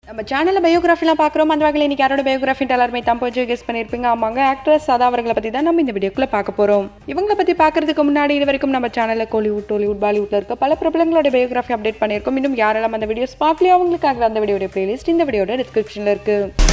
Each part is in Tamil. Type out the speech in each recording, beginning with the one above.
நம்ம சேனலில் பயோகிராஃபிலாம் பார்க்குறோம் அந்த வகையில் இன்னைக்கு யாரோட பயோகிராஃபின்ட்டு எல்லாருமே தான் போய் கெஸ் பண்ணியிருப்பீங்க ஆமாங்க ஆக்ட்ரஸ் சதா அவர்களை பற்றி தான் நம்ம இந்த வீடியோக்குள்ளே பார்க்க போகிறோம் இவங்களை பற்றி பார்க்கறதுக்கு முன்னாடி இது வரைக்கும் நம்ம சேனலில் கோலிவுட் டோலிவுட் பாலிவுட்டில் இருக்க பல பிரபலங்களோட பயோகிராஃபி அப்டேட் பண்ணியிருக்கோம் இன்னும் யாரெல்லாம் அந்த வீடியோஸ் பார்க்கலையோ அவங்களுக்காக அந்த வீடியோட பிளேலிஸ்ட் இந்த வீடியோட டிஸ்கிரிப்ஷனில் இருக்குது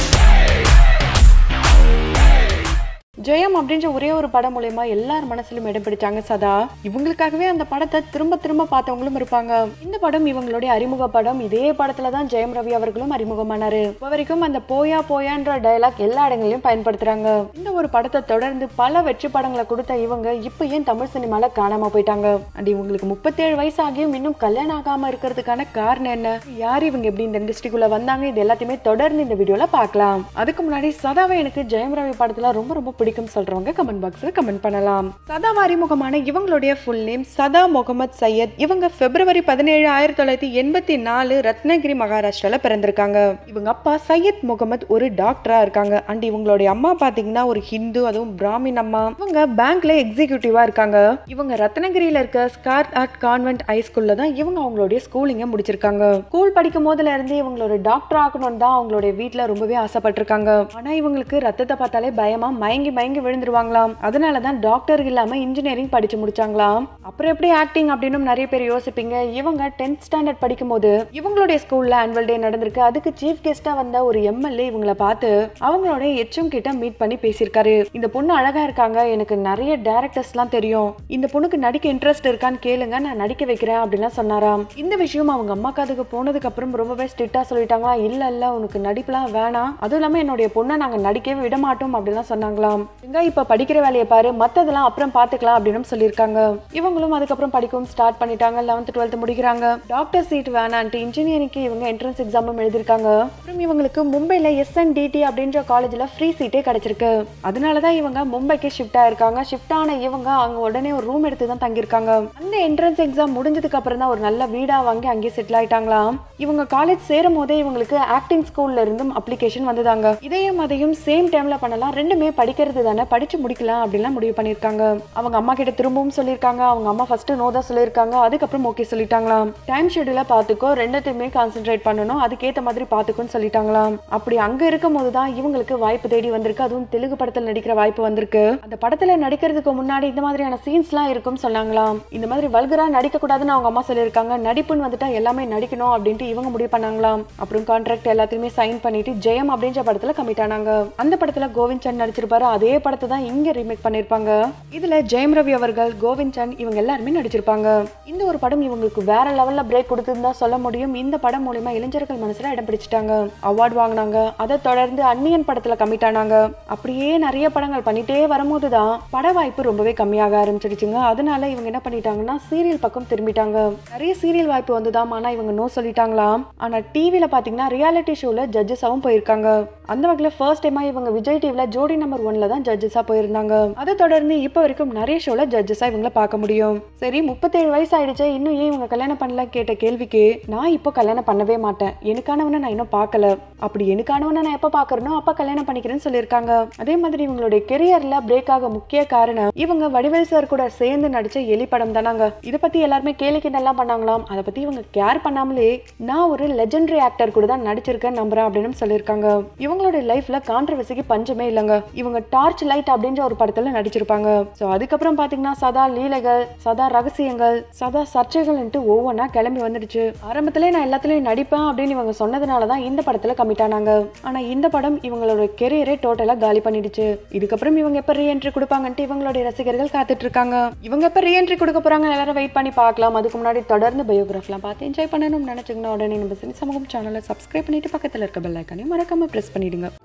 ஜெயம் அப்படின்ற ஒரே ஒரு படம் மூலயமா எல்லார் மனசுலையும் இடம் பிடிச்சாங்க சதா இவங்களுக்காகவே அந்த படத்தை திரும்ப திரும்ப பார்த்தவங்களும் இருப்பாங்க இந்த படம் இவங்களுடைய அறிமுக படம் இதே படத்துல தான் ஜெயம் ரவி அவர்களும் அறிமுகமானாரு இப்போ வரைக்கும் அந்த போயா போயான்ற டயலாக் எல்லா இடங்களையும் பயன்படுத்துறாங்க இந்த ஒரு படத்தை தொடர்ந்து பல வெற்றி படங்களை கொடுத்த இவங்க இப்போ ஏன் தமிழ் சினிமால காணாம போயிட்டாங்க அண்ட் இவங்களுக்கு முப்பத்தேழு வயசு ஆகியும் இன்னும் கல்யாணம் ஆகாம இருக்கிறதுக்கான காரணம் என்ன யார் இவங்க எப்படி இந்த இண்டஸ்ட்ரிக்குள்ள வந்தாங்க இது எல்லாத்தையுமே தொடர்ந்து இந்த வீடியோல பார்க்கலாம் அதுக்கு முன்னாடி சதாவை எனக்கு ஜெயம் ரவி படத்துல ரொம்ப ரொம்ப பிடிக்கும் சொல்றவங்க கமெண்ட் பாக்ஸ்ல கமெண்ட் பண்ணலாம் சதாவா அறிமுகமான இவங்களுடைய ஃபுல் நேம் சதா முகமது சையத் இவங்க பிப்ரவரி பதினேழு ஆயிரத்தி தொள்ளாயிரத்தி எண்பத்தி நாலு ரத்னகிரி மகாராஷ்டிரால பிறந்திருக்காங்க இவங்க அப்பா சையத் முகமது ஒரு டாக்டரா இருக்காங்க அண்ட் இவங்களுடைய அம்மா பாத்தீங்கன்னா ஒரு ஹிந்து அதுவும் பிராமின் அம்மா இவங்க பேங்க்ல எக்ஸிகியூட்டிவா இருக்காங்க இவங்க ரத்னகிரியில இருக்க ஸ்கார் ஆர்ட் கான்வென்ட் ஹை ஸ்கூல்ல தான் இவங்க அவங்களுடைய ஸ்கூலிங்க முடிச்சிருக்காங்க ஸ்கூல் படிக்கும் போதுல இருந்து இவங்களோட டாக்டர் ஆகணும்னு தான் அவங்களுடைய வீட்ல ரொம்பவே ஆசைப்பட்டிருக்காங்க ஆனா இவங்களுக்கு ரத்தத்தை பார்த்தாலே பயமா மயங்கி மயங்கி விழுந்துருவாங்களாம் அதனால தான் டாக்டர் இல்லாம இன்ஜினியரிங் படிச்சு முடிச்சாங்களாம் அப்புறம் எப்படி ஆக்டிங் அப்படின்னு நிறைய பேர் யோசிப்பீங்க இவங்க டென்த் ஸ்டாண்டர்ட் படிக்கும் போது இவங்களுடைய ஸ்கூல்ல ஆனுவல் டே நடந்திருக்கு அதுக்கு சீஃப் கெஸ்டா வந்த ஒரு எம்எல்ஏ இவங்கள பார்த்து அவங்களோட எச்எம் கிட்ட மீட் பண்ணி பேசியிருக்காரு இந்த பொண்ணு அழகா இருக்காங்க எனக்கு நிறைய டேரக்டர்ஸ்லாம் தெரியும் இந்த பொண்ணுக்கு நடிக்க இன்ட்ரெஸ்ட் இருக்கான்னு கேளுங்க நான் நடிக்க வைக்கிறேன் அப்படின்லாம் சொன்னாராம் இந்த விஷயம் அவங்க அம்மா காதுக்கு போனதுக்கு அப்புறம் ரொம்பவே ஸ்ட்ரிக்டா சொல்லிட்டாங்களா இல்ல இல்ல உனக்கு நடிப்புலாம் வேணாம் அதுவும் இல்லாம என்னுடைய பொண்ணை நாங்க நடிக்கவே விட மாட்டோம் அப்படிலாம் சொன்னாங்களாம் எங்க இப்ப படிக்கிற வேலையை பாரு மத்ததெல்லாம் அப்புறம் பாத்துக்கலாம் அப்படின்னு சொல்லியிருக்காங்க இவங்களும் அதுக்கப்புறம் படிக்கவும் ஸ்டார்ட் பண்ணிட்டாங்க லெவன்த் டுவெல்த் முடிக்கிறாங்க டாக்டர் சீட் வேணான்ட்டு இன்ஜினியரிங்க்கு இவங்க என்ட்ரன்ஸ் எக்ஸாமும் எழுதிருக்காங்க அப்புறம் இவங்களுக்கு மும்பைல எஸ்என்டிடி அப்படின்ற காலேஜ்ல ஃப்ரீ சீட்டே கிடைச்சிருக்கு அதனாலதான் இவங்க மும்பைக்கு ஷிஃப்ட் ஆயிருக்காங்க ஷிஃப்ட் ஆன இவங்க அங்க உடனே ஒரு ரூம் எடுத்து தான் தங்கியிருக்காங்க அந்த என்ட்ரன்ஸ் எக்ஸாம் முடிஞ்சதுக்கு அப்புறம் தான் ஒரு நல்ல வீடா வாங்கி அங்கேயே செட்டில் ஆயிட்டாங்களாம் இவங்க காலேஜ் சேரும் போதே இவங்களுக்கு ஆக்டிங் ஸ்கூல்ல இருந்தும் அப்ளிகேஷன் வந்ததாங்க இதையும் அதையும் சேம் டைம்ல பண்ணலாம் ரெண்டுமே படிக்கிறது தானே படிச்சு முடிக்கலாம் அப்படின்லாம் முடிவு பண்ணியிருக்காங்க அவங்க அம்மா கிட்ட திரும்பவும் சொல்லியிருக்காங்க அவங்க அம்மா ஃபர்ஸ்ட் நோ தான் சொல்லியிருக்காங்க அதுக்கப்புறம் ஓகே சொல்லிட்டாங்களாம் டைம் ஷெடியூல பார்த்துக்கோ ரெண்டுத்தையுமே கான்சென்ட்ரேட் பண்ணணும் அதுக்கேற்ற மாதிரி பார்த்துக்கோன்னு சொல்லிட்டாங்களாம் அப்படி அங்க இருக்கும் போது தான் இவங்களுக்கு வாய்ப்பு தேடி வந்திருக்கு அதுவும் தெலுங்கு படத்தில் நடிக்கிற வாய்ப்பு வந்திருக்கு அந்த படத்துல நடிக்கிறதுக்கு முன்னாடி இந்த மாதிரியான சீன்ஸ்லாம் இருக்கும்னு சொன்னாங்களாம் இந்த மாதிரி வல்கரா நடிக்க கூடாதுன்னு அவங்க அம்மா சொல்லியிருக்காங்க நடிப்புன்னு வந்துட்டா எல்லாமே நடிக்கணும் அப்படின்ட்டு இவங்க முடிவு பண்ணாங்களாம் அப்புறம் கான்ட்ராக்ட் எல்லாத்தையுமே சைன் பண்ணிட்டு ஜெயம் அப்படின்ற படத்துல கமிட் ஆனாங்க அந்த படத்துல கோவிந்த் சந்த் நடிச்சிருப்பாரு அதே படத்தை தான் இங்க ரீமேக் பண்ணிருப்பாங்க இதுல ஜெயம் ரவி அவர்கள் கோவிந்த் சந்த் இவங்க எல்லாருமே நடிச்சிருப்பாங்க இந்த ஒரு படம் இவங்களுக்கு வேற லெவல்ல பிரேக் கொடுத்துன்னு தான் சொல்ல முடியும் இந்த படம் மூலியமா இளைஞர்கள் மனசுல இடம் பிடிச்சிட்டாங்க அவார்ட் வாங்கினாங்க அதை தொடர்ந்து அன்னியன் படத்துல கமிட் ஆனாங்க அப்படியே நிறைய படங்கள் பண்ணிட்டே வரும்போது தான் பட வாய்ப்பு ரொம்பவே கம்மியாக ஆரம்பிச்சிடுச்சுங்க அதனால இவங்க என்ன பண்ணிட்டாங்கன்னா சீரியல் பக்கம் திரும்பிட்டாங்க நிறைய சீரியல் வாய்ப்பு வந்துதாம் ஆனா இவங்க நோ சொல்லிட்டாங்களாம் ஆனா டிவில பாத்தீங்கன்னா ரியாலிட்டி ஷோல ஜட்ஜஸாவும் போயிருக்காங்க அந்த வகையில ஃபர்ஸ்ட் டைமா இவங்க விஜய் டிவில ஜோடி நம்பர் ஒன்ல தான் ஜட்ஜஸா போயிருந்தாங்க அதை தொடர்ந்து இப்போ வரைக்கும் நிறைய ஷோல ஜட்ஜஸா இவங்கள பார்க்க முடியும் சரி முப்பத்தேழு வயசு ஆயிடுச்சு இன்னும் ஏன் இவங்க கல்யாணம் பண்ணல கேட்ட கேள்விக்கு நான் இப்போ கல்யாணம் பண்ணவே மாட்டேன் எனக்கானவனை நான் இன்னும் பார்க்கல அப்படி எனக்கானவனை நான் எப்ப பாக்குறனோ அப்ப கல்யாணம் பண்ணிக்கிறேன்னு சொல்லியிருக்காங்க அதே மாதிரி இவங்களுடைய கெரியர்ல பிரேக் ஆக முக்கிய காரணம் இவங்க வடிவேல் சார் கூட சேர்ந்து நடிச்ச எலி படம் தானாங்க இதை பத்தி எல்லாருமே கேலிக்கு நல்லா பண்ணாங்களாம் அதை பத்தி இவங்க கேர் பண்ணாமலே நான் ஒரு லெஜெண்டரி ஆக்டர் கூட தான் நடிச்சிருக்கேன் நம்புறேன் அப்படின்னு சொல்லியிருக்காங்க இவங்களோட லைஃப்ல கான்ட்ரவர்சிக்கு பஞ்சமே இல்லைங்க இவங்க டார்ச் லைட் அப்படின்ற ஒரு படத்துல நடிச்சிருப்பாங்க ஸோ அதுக்கப்புறம் பாத்தீங்கன்னா சதா லீலைகள் சதா ரகசியங்கள் சதா சர்ச்சைகள்ன்ட்டு ஒவ்வொன்றா கிளம்பி வந்துடுச்சு ஆரம்பத்திலே நான் எல்லாத்துலயும் நடிப்பேன் அப்படின்னு இவங்க சொன்னதுனால தான் இந்த படத்துல கமிட் ஆனாங்க ஆனா இந்த படம் இவங்களோட கெரியரே டோட்டலா காலி பண்ணிடுச்சு இதுக்கப்புறம் இவங்க எப்ப ரீஎன்ட்ரி கொடுப்பாங்கன்ட்டு இவங்களுடைய ரசிகர்கள் காத்துட்டு இருக்காங்க இவங்க எப்ப ரீஎன்ட்ரி கொடுக்க போறாங்க எல்லாரும் வெயிட் பண்ணி பார்க்கலாம் அதுக்கு முன்னாடி தொடர்ந்து பயோகிராஃப்லாம் பார்த்து என்ஜாய் பண்ணணும்னு நினைச்சீங்கன்னா உடனே நம்ம சினி சமூகம் சேனலை சப்ஸ்கிரைப் பண்ணிட்டு பக்கத்துல இருக்க பெல் ஐக்கானையும் மறக்காம பிரஸ் பண்ணிடுங்க